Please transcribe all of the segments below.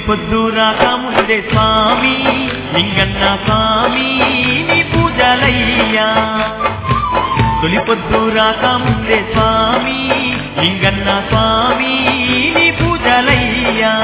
పొద్దు రాక ముందే స్వామి లింగన్న స్వామి నీ పూజలయ్యా తొలి పొద్దు రాక ముందే స్వామి లింగన్న స్వామి నీ పూజలయ్యా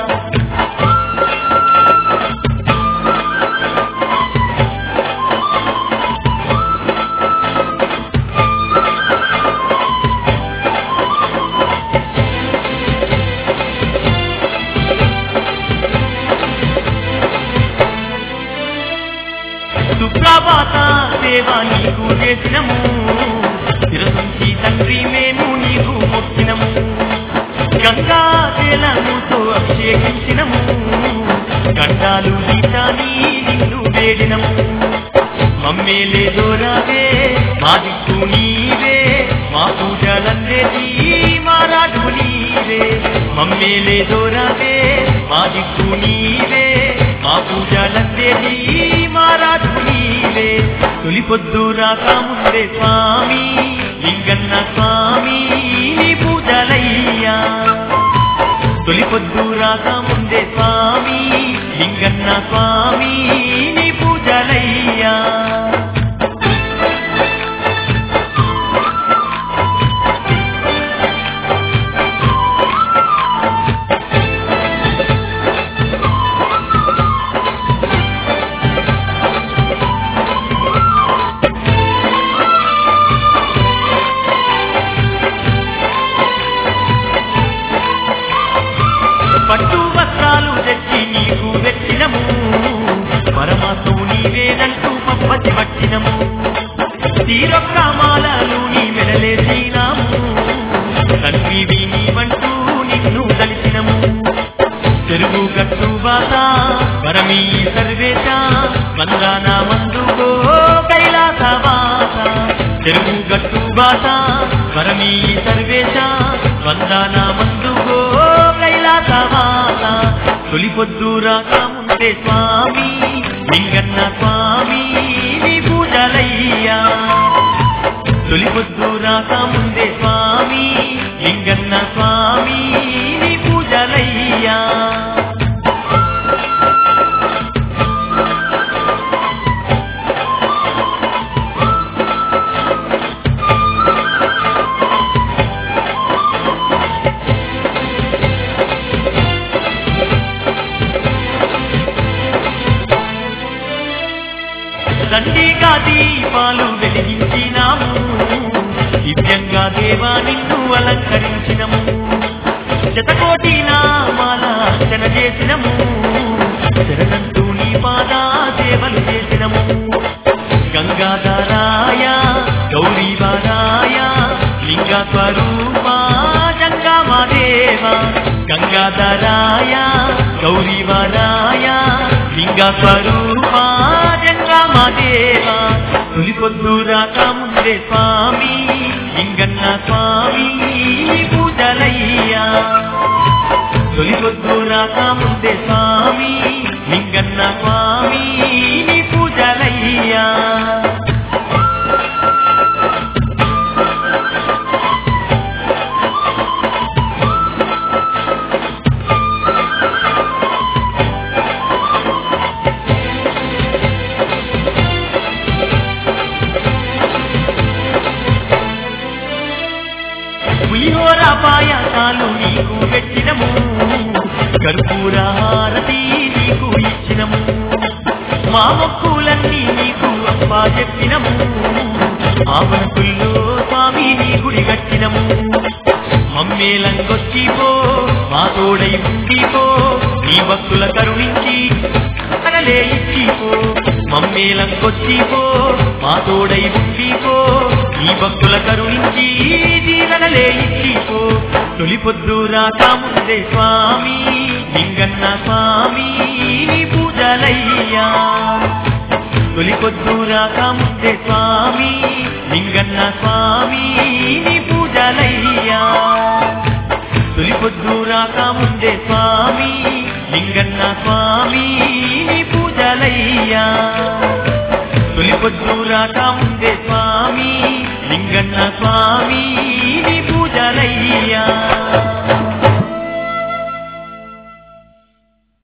సుప్రభాత సేవ నీకు చేసినము శిరసుంచి తండ్రి మేము నీకు మొక్కినము గంగా జలముతో అభిషేకించినము గండాలు నీటాని నిన్ను వేడినము మమ్మేలే దోరావే మా దిక్కు నీవే మా పూజలందేది మా రాజు నీవే మమ్మేలే దోరావే మా దిక్కు నీవే మా పూజలందేది మా రాజు నీవే తొలి పొద్దు రాక ముందే స్వామి లింగన్న స్వామి నీ పూజలయ్యా తొలి పొద్దు రాక ముందే స్వామి లింగన్న స్వామి నీ పూజలయ్యా పట్టు వస్త్రాలు తెచ్చి నీకు వెచ్చినము పరమాత్ము నీవేనంటూ పప్పచి పట్టినము తీరొక్కామాలను నీ మెడలేసినాము తండ్రివి నీవంటూ నిన్ను దలిచినము చెరువు గట్టు బాత పరమీ సర్వేశ వందన మందుకో కైలాస బాత చెరువు గట్టు బాత పరమీ సర్వేశ వందన మందుకో కైలాస బాత తొలి పొద్దు రాక ముందే స్వామి లింగన్న స్వామి నీ పూజలయ్యా తొలి పొద్దు రాక ముందే స్వామి లింగన్న స్వామి నీ పూజలయ్యా దండిగా దీపాలు వెలిగించినాము దివ్యంగా దేవా నిన్ను అలంకరించినము శతకోటి నామాల అర్చన చేసినము శరణంటూ నీ పాదా సేవలు చేసినము గంగాధరాయ గౌరీవరాయ లింగ స్వరూప జంగమదేవ గంగాధరాయ గౌరీవరాయ లింగ స్వరూప జంగమదేవ తొలి పొద్దు రాక ముందే స్వామి లింగన్న స్వామి పూజలయ్యా తొలి పొద్దు రాక ముందే స్వామి లింగన్న స్వామి నీ పూజలయ్యా పులిహోర పాయసాలు నీకు పెట్టినము కర్పూర హారతి నీకు ఇచ్చినము మా మొక్కులన్నీ నీకు అప్పా చెప్పినము ఆవనకుల్లో స్వామి నీ గుడి కట్టినము మమ్మేలంగొచ్చిపో మా తోడై ఉండిపో నీ భక్తుల కరుణించి అనలే ఇచ్చిపో మమ్మేలంగొచ్చిపో మా తోడై ఉండిపో నీ భక్తుల కరుణించి దీవెనలే ఇచ్చిపో తొలి పొద్దు రాక ముందే స్వామి లింగన్న స్వామి నీ పూజలయ్యా తొలి పొద్దు రాక ముందే స్వామి లింగన్న స్వామి నీ పూజలయ్యా తొలి పొద్దు రాక ముందే స్వామి లింగన్న స్వామి నీ పూజలయ్యా తొలి పొద్దు రాక ముందే స్వామి లింగన్న స్వామి నీ పూజలయ్యా